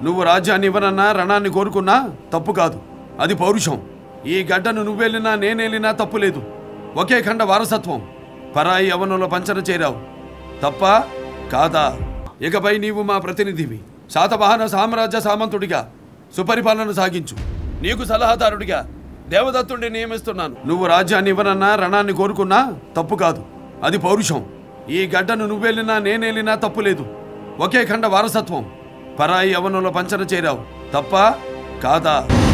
నువ్వు రాజ్యాన్ని ఇవ్వనన్నా రణాన్ని కోరుకున్నా తప్పు కాదు అది పౌరుషం ఈ గడ్డను నువ్వెళ్ళినా నేనెళ్ళినా తప్పు లేదు ఒకే ఖండ వారసత్వం పరాయి యవనంలో పంచన చేరావు తప్ప కాదా ఇకపై నీవు మా ప్రతినిధివి శాతవాహన సామ్రాజ్య సామంతుడిగా సుపరిపాలన సాగించు నీకు సలహాదారుడిగా దేవదత్తుడిని నియమిస్తున్నాను నువ్వు రాజ్యాన్ని ఇవ్వనన్నా రణాన్ని కోరుకున్నా తప్పు కాదు అది పౌరుషం ఈ గడ్డను నువ్వెళ్ళినా నేనెళ్ళినా తప్పు లేదు ఒకే ఖండ వారసత్వం పరాయి యవనంలో పంచన చేరావు తప్ప కాదా